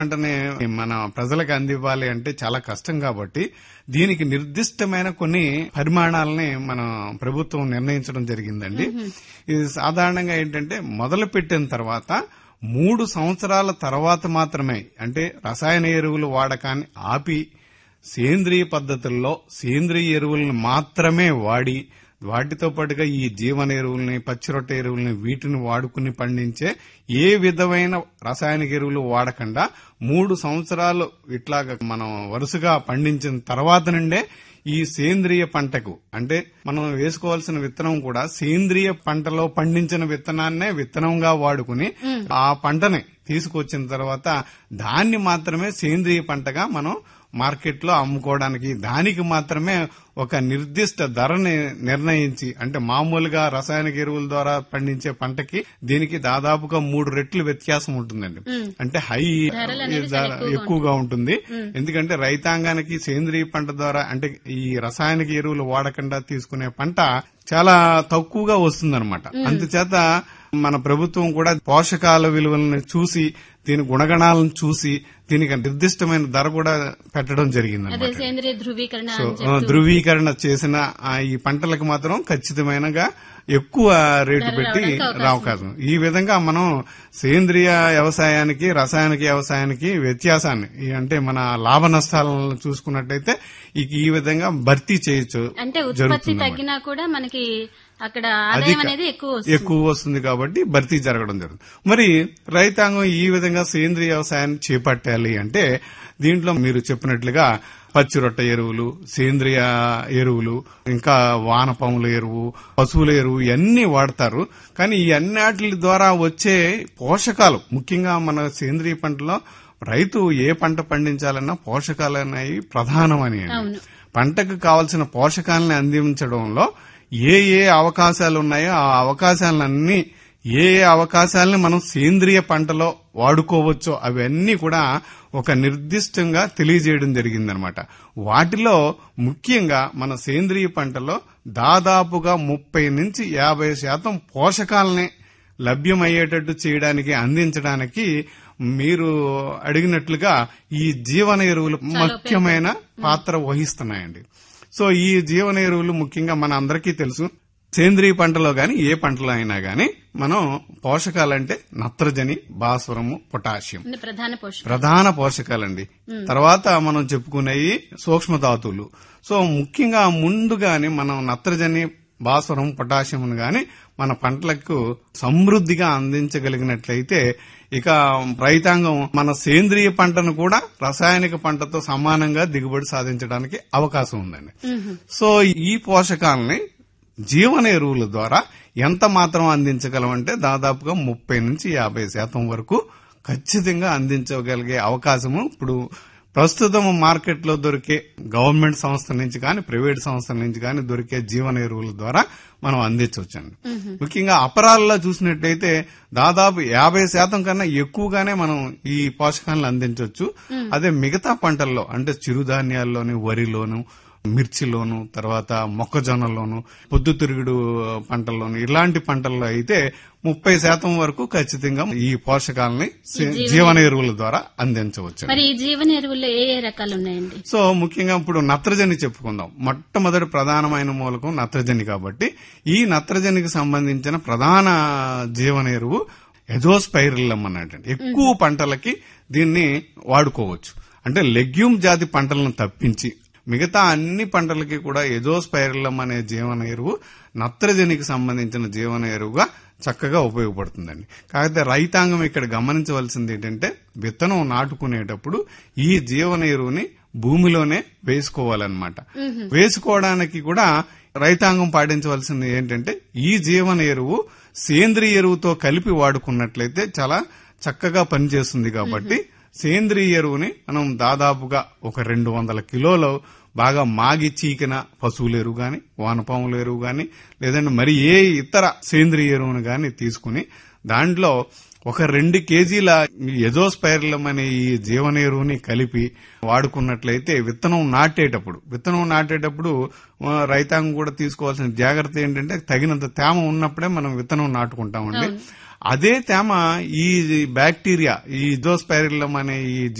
పంటని మన ప్రజలకు అందివ్వాలి అంటే చాలా కష్టం కాబట్టి దీనికి నిర్దిష్టమైన కొన్ని పరిమాణాలని మన ప్రభుత్వం నిర్ణయించడం జరిగిందండి ఇది సాధారణంగా ఏంటంటే మొదలు పెట్టిన తర్వాత మూడు సంవత్సరాల తర్వాత మాత్రమే అంటే రసాయన ఎరువుల వాడకాన్ని ఆపి సేంద్రియ పద్ధతుల్లో సేంద్రియ ఎరువులను మాత్రమే వాడి వాటితో పాటుగా ఈ జీవన ఎరువుల్ని పచ్చిరొట్ట ఎరువుల్ని వీటిని వాడుకుని పండించే ఏ విధమైన రాసాయనిక ఎరువులు వాడకుండా మూడు సంవత్సరాలు ఇట్లాగా మనం వరుసగా పండించిన తర్వాత నుండే ఈ సేంద్రియ పంటకు అంటే మనం వేసుకోవాల్సిన విత్తనం కూడా సేంద్రియ పంటలో పండించిన విత్తనాన్నే విత్తనంగా వాడుకుని ఆ పంటని తీసుకొచ్చిన తర్వాత దాన్ని మాత్రమే సేంద్రియ పంటగా మనం మార్కెట్ లో అమ్ముకోవడానికి దానికి మాత్రమే ఒక నిర్దిష్ట ధరని నిర్ణయించి అంటే మామూలుగా రసాయనిక ఎరువుల ద్వారా పండించే పంటకి దీనికి దాదాపుగా మూడు రెట్లు వ్యత్యాసం ఉంటుందండి అంటే హై ధర ఎక్కువగా ఉంటుంది ఎందుకంటే రైతాంగానికి సేంద్రియ పంట ద్వారా అంటే ఈ రసాయనిక ఎరువులు వాడకుండా తీసుకునే పంట చాలా తక్కువగా వస్తుందన్నమాట అందుచేత మన ప్రభుత్వం కూడా పోషకాల విలువలను చూసి దీని గుణగణాలను చూసి దీనికి నిర్దిష్టమైన ధర కూడా పెట్టడం జరిగింది అదే సేంద్రియ ధృవీకరణ సో అని ఆ, ధృవీకరణ చేసిన ఆ ఈ పంటలకు మాత్రం ఖచ్చితమైనగా ఎక్కువ రేటు పెట్టి అవకాశం ఈ విధంగా మనం సేంద్రియ వ్యవసాయానికి రసాయనిక వ్యవసాయానికి వ్యత్యాసాన్ని ఈ అంటే మన లాభ నష్టాలను చూసుకున్నట్టయితే ఈ ఈ విధంగా భర్తీ చేయొచ్చు అంటే ఉత్పత్తి జరుగుతుంది తగ్గినా కూడా మనకి అక్కడ ఆదాయం అనేది ఎక్కువ వస్తుంది ఎక్కువ వస్తుంది కాబట్టి భర్తీ జరగడం జరుగుతుంది మరి రైతాంగం ఈ విధంగా సేంద్రియ వ్యవసాయాన్ని చేపట్టాలి అంటే దీంట్లో మీరు చెప్పినట్లుగా పచ్చిరొట్ట ఎరువులు సేంద్రియ ఎరువులు ఇంకా వానపాముల ఎరువు పశువుల ఎరువు ఇవన్నీ వాడతారు కానీ ఈ అన్నిటి ద్వారా వచ్చే పోషకాలు ముఖ్యంగా మన సేంద్రియ పంటలో రైతు ఏ పంట పండించాలన్నా పోషకాలు అనేవి ప్రధానమని అవును. పంటకు కావలసిన పోషకాలను అందించడంలో ఏ ఏ అవకాశాలు ఉన్నాయో ఆ అవకాశాలన్నీ ఏ ఏ అవకాశాలను మనం సేంద్రియ పంటలో వాడుకోవచ్చో అవన్నీ కూడా ఒక నిర్దిష్టంగా తెలియజేయడం జరిగిందనమాట వాటిలో ముఖ్యంగా మన సేంద్రియ పంటలో దాదాపుగా ముప్పై నుంచి యాభై శాతం పోషకాలని లభ్యమయ్యేటట్టు చేయడానికి అందించడానికి మీరు అడిగినట్లుగా ఈ జీవన ఎరువులు ముఖ్యమైన పాత్ర వహిస్తున్నాయండి సో ఈ జీవన ఎరువులు ముఖ్యంగా మన అందరికీ తెలుసు సేంద్రియ పంటలో గాని ఏ పంటలో అయినా గాని మనం పోషకాలంటే నత్రజని భాస్వరము పొటాషియం ఇది ప్రధాన పోషకం ప్రధాన పోషకాలండి తర్వాత మనం చెప్పుకునేవి సూక్ష్మ ధాతువులు సో ముఖ్యంగా ముందుగానే మనం నత్రజని భాస్వరం పొటాషియం గాని మన పంటలకు సమృద్ధిగా అందించగలిగినట్లయితే ఇక రైతాంగం మన సేంద్రియ పంటను కూడా రసాయనిక పంటతో సమానంగా దిగుబడి సాధించడానికి అవకాశం ఉందండి సో ఈ పోషకాలని జీవన ఎరువుల ద్వారా ఎంత మాత్రం అందించగలమంటే దాదాపుగా ముప్పై నుంచి యాభై శాతం వరకు ఖచ్చితంగా అందించగలిగే అవకాశము ఇప్పుడు ప్రస్తుతం మార్కెట్ లో దొరికే గవర్నమెంట్ సంస్థల నుంచి కానీ ప్రైవేట్ సంస్థల నుంచి కానీ దొరికే జీవన ఎరువుల ద్వారా మనం అందించవచ్చండి ముఖ్యంగా అపరాలలో చూసినట్టయితే దాదాపు యాభై శాతం కన్నా ఎక్కువగానే మనం ఈ పోషకాలను అందించవచ్చు అదే మిగతా పంటల్లో అంటే చిరుధాన్యాల్లోని వరిలోను మిర్చిలోను తర్వాత మొక్కజొన్నలోను పొద్దుతిరుగుడు పంటల్లోను ఇలాంటి పంటల్లో అయితే ముప్పై శాతం వరకు ఖచ్చితంగా ఈ పోషకాలని సే- జీవన ఎరువుల ద్వారా అందించవచ్చు మరి ఈ జీవన ఎరువుల్లో ఏ ఏ రకాలు ఉన్నాయండి సో ముఖ్యంగా ఇప్పుడు నత్రజని చెప్పుకుందాం మొట్టమొదటి ప్రధానమైన మూలకం నత్రజని కాబట్టి ఈ నత్రజనికి సంబంధించిన ప్రధాన జీవన ఎరువు ఎజోస్పైరిల్లం అన్నట్టు ఎక్కువ పంటలకి దీన్ని వాడుకోవచ్చు అంటే లెగ్యూమ్ జాతి పంటలను తప్పించి మిగతా అన్ని పంటలకి కూడా ఎజోస్పైరిల్లం అనే జీవన ఎరువు నత్రజనికి సంబంధించిన జీవన ఎరువుగా చక్కగా ఉపయోగపడుతుందండి కాకపోతే రైతాంగం ఇక్కడ గమనించవలసింది ఏంటంటే విత్తనం నాటుకునేటప్పుడు ఈ జీవన ఎరువుని భూమిలోనే వేసుకోవాలన్నమాట వేసుకోవడానికి కూడా రైతాంగం పాటించవలసింది ఏంటంటే ఈ జీవన ఎరువు సేంద్రియ ఎరువుతో కలిపి వాడుకున్నట్లయితే చాలా చక్కగా పనిచేస్తుంది కాబట్టి సేంద్రియ ఎరువుని మనం దాదాపుగా ఒక రెండు వందల కిలోలు బాగా మాగి చీకిన పశువుల ఎరువు గాని వానపాముల ఎరువు గాని లేదంటే మరి ఏ ఇతర సేంద్రియ ఎరువును గాని తీసుకుని దాంట్లో ఒక రెండు కేజీల ఎజోస్పైరిలం అనే ఈ జీవనెరువుని కలిపి వాడుకున్నట్లయితే విత్తనం నాటేటప్పుడు విత్తనం నాటేటప్పుడు ఆ, రైతాంగం కూడా తీసుకోవాల్సిన జాగ్రత్త ఏంటంటే తగినంత తేమ ఉన్నప్పుడే మనం విత్తనం నాటుకుంటామండి అదే తేమ ఈ బ్యాక్టీరియా ఈ ఇజోస్పైరిలం అనే ఈ